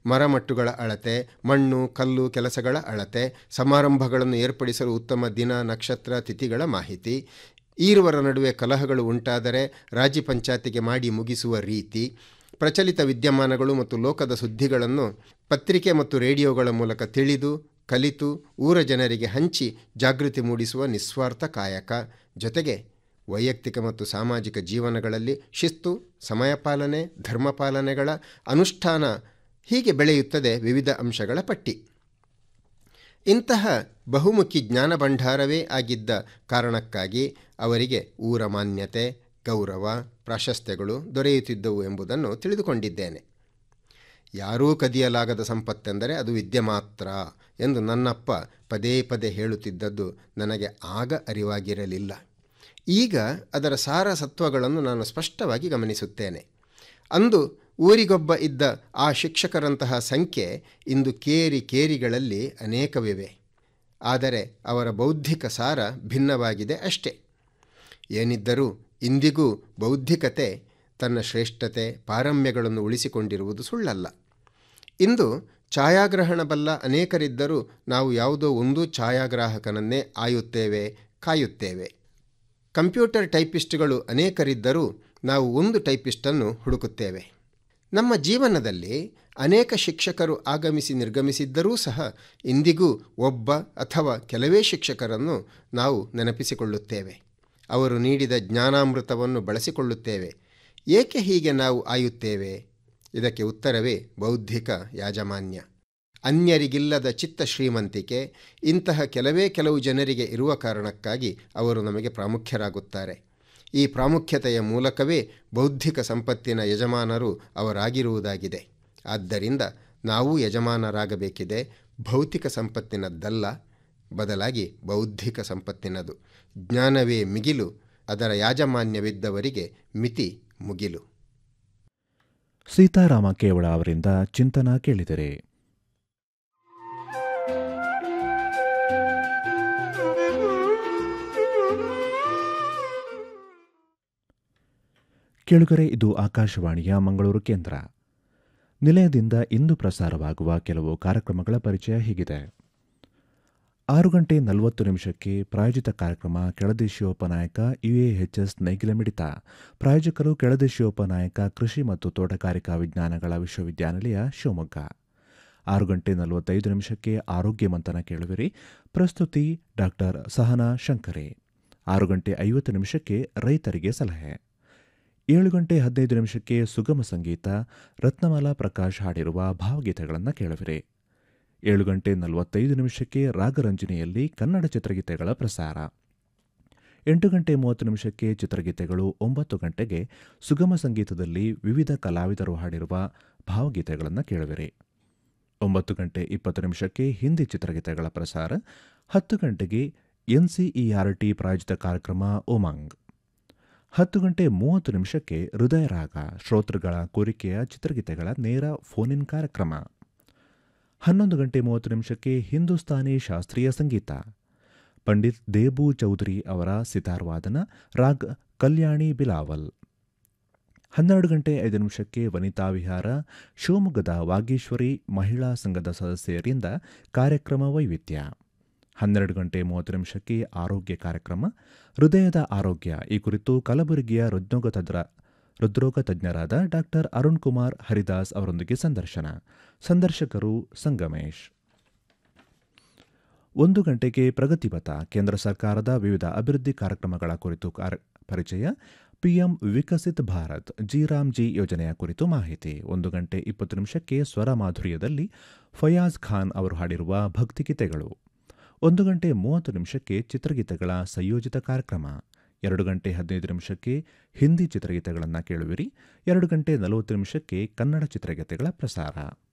ಮರಮಟ್ಟುಗಳ ಅಳತೆ ಮಣ್ಣು ಕಲ್ಲು ಕೆಲಸಗಳ ಅಳತೆ ಸಮಾರಂಭಗಳನ್ನು ಏರ್ಪಡಿಸಲು ಉತ್ತಮ ದಿನ ನಕ್ಷತ್ರ ತಿಥಿಗಳ ಮಾಹಿತಿ ಈರುವರ ನಡುವೆ ಕಲಹಗಳು ಉಂಟಾದರೆ ರಾಜ್ಯ ಪಂಚಾಯತಿಗೆ ಮಾಡಿ ಮುಗಿಸುವ ರೀತಿ ಪ್ರಚಲಿತ ವಿದ್ಯಮಾನಗಳು ಮತ್ತು ಲೋಕದ ಸುದ್ದಿಗಳನ್ನು ಪತ್ರಿಕೆ ಮತ್ತು ರೇಡಿಯೋಗಳ ಮೂಲಕ ತಿಳಿದು ಕಲಿತು ಊರ ಜನರಿಗೆ ಹಂಚಿ ಜಾಗೃತಿ ಮೂಡಿಸುವ ನಿಸ್ವಾರ್ಥ ಕಾಯಕ ಜೊತೆಗೆ ವೈಯಕ್ತಿಕ ಮತ್ತು ಸಾಮಾಜಿಕ ಜೀವನಗಳಲ್ಲಿ ಶಿಸ್ತು ಸಮಯ ಪಾಲನೆ ಧರ್ಮ ಪಾಲನೆಗಳ ಅನುಷ್ಠಾನ ಹೀಗೆ ಬೆಳೆಯುತ್ತದೆ ವಿವಿಧ ಅಂಶಗಳ ಪಟ್ಟಿ ಇಂತಹ ಬಹುಮುಖಿ ಜ್ಞಾನ ಭಂಡಾರವೇ ಆಗಿದ್ದ ಕಾರಣಕ್ಕಾಗಿ ಅವರಿಗೆ ಊರ ಮಾನ್ಯತೆ ಗೌರವ ಪ್ರಾಶಸ್ತ್ಯಗಳು ದೊರೆಯುತ್ತಿದ್ದವು ಎಂಬುದನ್ನು ತಿಳಿದುಕೊಂಡಿದ್ದೇನೆ ಯಾರೂ ಕದಿಯಲಾಗದ ಸಂಪತ್ತೆಂದರೆ ಅದು ವಿದ್ಯೆ ಮಾತ್ರ ಎಂದು ನನ್ನಪ್ಪ ಪದೇ ಪದೇ ಹೇಳುತ್ತಿದ್ದದ್ದು ನನಗೆ ಆಗ ಅರಿವಾಗಿರಲಿಲ್ಲ ಈಗ ಅದರ ಸಾರ ಸತ್ವಗಳನ್ನು ನಾನು ಸ್ಪಷ್ಟವಾಗಿ ಗಮನಿಸುತ್ತೇನೆ ಅಂದು ಊರಿಗೊಬ್ಬ ಇದ್ದ ಆ ಶಿಕ್ಷಕರಂತಹ ಸಂಖ್ಯೆ ಇಂದು ಕೇರಿ ಕೇರಿಗಳಲ್ಲಿ ಅನೇಕವಿವೆ ಆದರೆ ಅವರ ಬೌದ್ಧಿಕ ಸಾರ ಭಿನ್ನವಾಗಿದೆ ಅಷ್ಟೇ ಏನಿದ್ದರೂ ಇಂದಿಗೂ ಬೌದ್ಧಿಕತೆ ತನ್ನ ಶ್ರೇಷ್ಠತೆ ಪಾರಮ್ಯಗಳನ್ನು ಉಳಿಸಿಕೊಂಡಿರುವುದು ಸುಳ್ಳಲ್ಲ ಇಂದು ಛಾಯಾಗ್ರಹಣ ಬಲ್ಲ ಅನೇಕರಿದ್ದರೂ ನಾವು ಯಾವುದೋ ಒಂದು ಛಾಯಾಗ್ರಾಹಕನನ್ನೇ ಆಯುತ್ತೇವೆ ಕಾಯುತ್ತೇವೆ ಕಂಪ್ಯೂಟರ್ ಟೈಪಿಸ್ಟ್ಗಳು ಅನೇಕರಿದ್ದರೂ ನಾವು ಒಂದು ಟೈಪಿಸ್ಟನ್ನು ಹುಡುಕುತ್ತೇವೆ ನಮ್ಮ ಜೀವನದಲ್ಲಿ ಅನೇಕ ಶಿಕ್ಷಕರು ಆಗಮಿಸಿ ನಿರ್ಗಮಿಸಿದ್ದರೂ ಸಹ ಇಂದಿಗೂ ಒಬ್ಬ ಅಥವಾ ಕೆಲವೇ ಶಿಕ್ಷಕರನ್ನು ನಾವು ನೆನಪಿಸಿಕೊಳ್ಳುತ್ತೇವೆ ಅವರು ನೀಡಿದ ಜ್ಞಾನಾಮೃತವನ್ನು ಬಳಸಿಕೊಳ್ಳುತ್ತೇವೆ ಏಕೆ ಹೀಗೆ ನಾವು ಆಯುತ್ತೇವೆ ಇದಕ್ಕೆ ಉತ್ತರವೇ ಬೌದ್ಧಿಕ ಯಾಜಮಾನ್ಯ ಅನ್ಯರಿಗಿಲ್ಲದ ಚಿತ್ತ ಶ್ರೀಮಂತಿಕೆ ಇಂತಹ ಕೆಲವೇ ಕೆಲವು ಜನರಿಗೆ ಇರುವ ಕಾರಣಕ್ಕಾಗಿ ಅವರು ನಮಗೆ ಪ್ರಾಮುಖ್ಯರಾಗುತ್ತಾರೆ ಈ ಪ್ರಾಮುಖ್ಯತೆಯ ಮೂಲಕವೇ ಬೌದ್ಧಿಕ ಸಂಪತ್ತಿನ ಯಜಮಾನರು ಅವರಾಗಿರುವುದಾಗಿದೆ ಆದ್ದರಿಂದ ನಾವು ಯಜಮಾನರಾಗಬೇಕಿದೆ ಭೌತಿಕ ಸಂಪತ್ತಿನದ್ದಲ್ಲ ಬದಲಾಗಿ ಬೌದ್ಧಿಕ ಸಂಪತ್ತಿನದು ಜ್ಞಾನವೇ ಮಿಗಿಲು ಅದರ ಯಾಜಮಾನ್ಯವಿದ್ದವರಿಗೆ ಮಿತಿ ಮುಗಿಲು ಸೀತಾರಾಮ ಕೇವಳ ಅವರಿಂದ ಚಿಂತನ ಕೇಳಿದರೆ ಕೆಳಗರೆ ಇದು ಆಕಾಶವಾಣಿಯ ಮಂಗಳೂರು ಕೇಂದ್ರ ನಿಲಯದಿಂದ ಇಂದು ಪ್ರಸಾರವಾಗುವ ಕೆಲವು ಕಾರ್ಯಕ್ರಮಗಳ ಪರಿಚಯ ಹೀಗಿದೆ ಆರು ಗಂಟೆ ನಲವತ್ತು ನಿಮಿಷಕ್ಕೆ ಪ್ರಾಯೋಜಿತ ಕಾರ್ಯಕ್ರಮ ಕೆಳದೇಶೀಯೋಪನಾಯಕ ಯುಎಎಚ್ಎಸ್ ನೈಗಿಲ ಮಿಡಿತ ಪ್ರಾಯೋಜಕರು ಕೆಳದೇಶೀಯೋಪನಾಯಕ ಕೃಷಿ ಮತ್ತು ತೋಟಗಾರಿಕಾ ವಿಜ್ಞಾನಗಳ ವಿಶ್ವವಿದ್ಯಾನಿಲಯ ಶಿವಮೊಗ್ಗ ಆರು ಗಂಟೆ ನಲವತ್ತೈದು ನಿಮಿಷಕ್ಕೆ ಆರೋಗ್ಯ ಮಂಥನ ಕೇಳುವಿರಿ ಪ್ರಸ್ತುತಿ ಡಾಕ್ಟರ್ ಸಹನಾ ಶಂಕರೆ ಆರು ಗಂಟೆ ಐವತ್ತು ನಿಮಿಷಕ್ಕೆ ರೈತರಿಗೆ ಸಲಹೆ ಏಳು ಗಂಟೆ ಹದಿನೈದು ನಿಮಿಷಕ್ಕೆ ಸುಗಮ ಸಂಗೀತ ರತ್ನಮಾಲಾ ಪ್ರಕಾಶ್ ಹಾಡಿರುವ ಭಾವಗೀತೆಗಳನ್ನು ಕೇಳುವಿರಿ ಏಳು ಗಂಟೆ ನಲವತ್ತೈದು ನಿಮಿಷಕ್ಕೆ ರಾಗರಂಜನೆಯಲ್ಲಿ ಕನ್ನಡ ಚಿತ್ರಗೀತೆಗಳ ಪ್ರಸಾರ ಎಂಟು ಗಂಟೆ ಮೂವತ್ತು ನಿಮಿಷಕ್ಕೆ ಚಿತ್ರಗೀತೆಗಳು ಒಂಬತ್ತು ಗಂಟೆಗೆ ಸುಗಮ ಸಂಗೀತದಲ್ಲಿ ವಿವಿಧ ಕಲಾವಿದರು ಹಾಡಿರುವ ಭಾವಗೀತೆಗಳನ್ನು ಕೇಳುವಿರಿ ಒಂಬತ್ತು ಗಂಟೆ ಇಪ್ಪತ್ತು ನಿಮಿಷಕ್ಕೆ ಹಿಂದಿ ಚಿತ್ರಗೀತೆಗಳ ಪ್ರಸಾರ ಹತ್ತು ಗಂಟೆಗೆ ಎನ್ಸಿಇಆರ್ಟಿ ಪ್ರಾಯೋಜಿತ ಕಾರ್ಯಕ್ರಮ ಉಮಂಗ್ ಹತ್ತು ಗಂಟೆ ಮೂವತ್ತು ನಿಮಿಷಕ್ಕೆ ಹೃದಯ ರಾಗ ಶ್ರೋತೃಗಳ ಕೋರಿಕೆಯ ಚಿತ್ರಗೀತೆಗಳ ನೇರ ಫೋನ್ ಇನ್ ಕಾರ್ಯಕ್ರಮ ಹನ್ನೊಂದು ಗಂಟೆ ಮೂವತ್ತು ನಿಮಿಷಕ್ಕೆ ಹಿಂದೂಸ್ತಾನಿ ಶಾಸ್ತ್ರೀಯ ಸಂಗೀತ ಪಂಡಿತ್ ದೇಬು ಚೌಧರಿ ಅವರ ಸಿತಾರ್ ವಾದನ ರಾಗ್ ಕಲ್ಯಾಣಿ ಬಿಲಾವಲ್ ಹನ್ನೆರಡು ಗಂಟೆ ಐದು ನಿಮಿಷಕ್ಕೆ ವನಿತಾ ವಿಹಾರ ಶಿವಮೊಗ್ಗದ ವಾಗೀಶ್ವರಿ ಮಹಿಳಾ ಸಂಘದ ಸದಸ್ಯರಿಂದ ಕಾರ್ಯಕ್ರಮ ವೈವಿಧ್ಯ ಹನ್ನೆರಡು ಗಂಟೆ ಮೂವತ್ತು ನಿಮಿಷಕ್ಕೆ ಆರೋಗ್ಯ ಕಾರ್ಯಕ್ರಮ ಹೃದಯದ ಆರೋಗ್ಯ ಈ ಕುರಿತು ಕಲಬುರಗಿಯ ಹೃದ್ರೋಗ ತಜ್ಞ ಹೃದ್ರೋಗ ತಜ್ಞರಾದ ಡಾಕ್ಟರ್ ಅರುಣ್ ಕುಮಾರ್ ಹರಿದಾಸ್ ಅವರೊಂದಿಗೆ ಸಂದರ್ಶನ ಸಂದರ್ಶಕರು ಸಂಗಮೇಶ್ ಒಂದು ಗಂಟೆಗೆ ಪ್ರಗತಿಪಥ ಕೇಂದ್ರ ಸರ್ಕಾರದ ವಿವಿಧ ಅಭಿವೃದ್ಧಿ ಕಾರ್ಯಕ್ರಮಗಳ ಕುರಿತು ಪರಿಚಯ ಪಿಎಂ ವಿಕಸಿತ್ ಭಾರತ್ ಜಿರಾಮ್ಜಿ ಯೋಜನೆಯ ಕುರಿತು ಮಾಹಿತಿ ಒಂದು ಗಂಟೆ ಇಪ್ಪತ್ತು ನಿಮಿಷಕ್ಕೆ ಸ್ವರ ಮಾಧುರ್ಯದಲ್ಲಿ ಫಯಾಜ್ ಖಾನ್ ಅವರು ಹಾಡಿರುವ ಭಕ್ತಿಗೀತೆಗಳು ಒಂದು ಗಂಟೆ ಮೂವತ್ತು ನಿಮಿಷಕ್ಕೆ ಚಿತ್ರಗೀತೆಗಳ ಸಂಯೋಜಿತ ಕಾರ್ಯಕ್ರಮ ಎರಡು ಗಂಟೆ ಹದಿನೈದು ನಿಮಿಷಕ್ಕೆ ಹಿಂದಿ ಚಿತ್ರಗೀತೆಗಳನ್ನು ಕೇಳುವಿರಿ ಎರಡು ಗಂಟೆ ನಲವತ್ತು ನಿಮಿಷಕ್ಕೆ ಕನ್ನಡ ಚಿತ್ರಗೀತೆಗಳ ಪ್ರಸಾರ